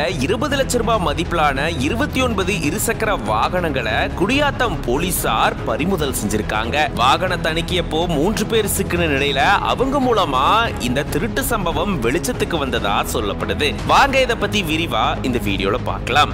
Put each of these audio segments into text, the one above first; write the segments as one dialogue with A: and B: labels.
A: இருபது லட்சம் ரூபாய் மதிப்பிலான இருபத்தி ஒன்பது இருசக்கர வாகனங்களை குடியாத்தம் போலீசார் பறிமுதல் செஞ்சிருக்காங்க வாகன தணிக்கையப்போ மூன்று பேர் சிக்கின நிலையில அவங்க மூலமா இந்த திருட்டு சம்பவம் வெளிச்சத்துக்கு வந்ததா சொல்லப்படுது வாங்க இதை பத்தி விரிவா இந்த வீடியோல பார்க்கலாம்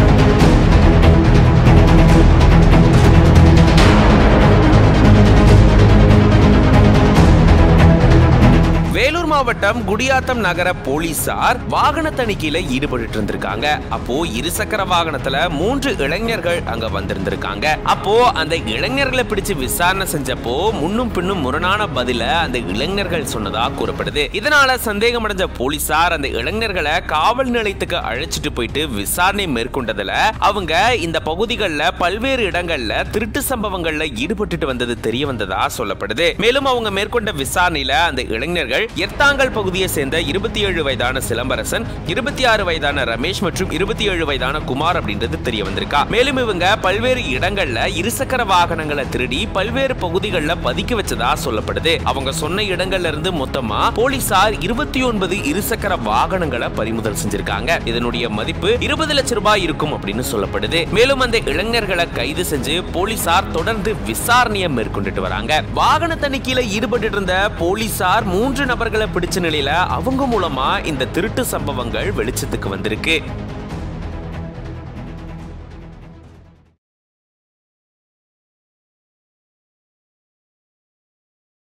A: வேலூர் மாவட்டம் குடியாத்தம் நகர போலீசார் வாகன தணிக்கையில ஈடுபட்டு இருந்திருக்காங்க அப்போ இருசக்கர வாகனத்துல மூன்று இளைஞர்கள் அங்க வந்திருந்திருக்காங்க அப்போ அந்த இளைஞர்களை பிடிச்சு விசாரணை செஞ்சப்போ முன்னும் பின்னும் முரணான பதில அந்த இளைஞர்கள் சொன்னதா கூறப்படுது இதனால சந்தேகமடைஞ்ச போலீசார் அந்த இளைஞர்களை காவல் நிலையத்துக்கு அழைச்சிட்டு போயிட்டு விசாரணை மேற்கொண்டதுல அவங்க இந்த பகுதிகளில் பல்வேறு இடங்கள்ல திருட்டு சம்பவங்கள்ல ஈடுபட்டுட்டு வந்தது தெரிய வந்ததா சொல்லப்படுது மேலும் அவங்க மேற்கொண்ட விசாரணையில அந்த இளைஞர்கள் எர்த்தாங்கல் பகுதியை சேர்ந்த இருபத்தி ஏழு வயதான சிலம்பரசன் இருபத்தி ஆறு வயதான ரமேஷ் மற்றும் இருபத்தி ஏழு வயதான குமார் அப்படின்றது தெரிய வந்திருக்கா மேலும் இவங்க பல்வேறு இடங்கள்ல இருசக்கர வாகனங்களை திருடி பல்வேறு பகுதிகளில் பதுக்கி வச்சதா சொல்லப்படுது அவங்க சொன்ன இடங்கள்ல இருந்து மொத்தமா போலீசார் இருபத்தி ஒன்பது இருசக்கர வாகனங்களை பறிமுதல் செஞ்சிருக்காங்க இதனுடைய மதிப்பு இருபது லட்சம் ரூபாய் இருக்கும் அப்படின்னு சொல்லப்படுது மேலும் அந்த இளைஞர்களை கைது செஞ்சு போலீசார் தொடர்ந்து விசாரணையை மேற்கொண்டுட்டு வராங்க வாகன தணிக்கையில ஈடுபட்டு இருந்த போலீசார் மூன்று நபர்களை பிடிச்ச நிலையில அவங்க மூலமா இந்த திருட்டு சம்பவங்கள் வெளிச்சத்துக்கு வந்திருக்கு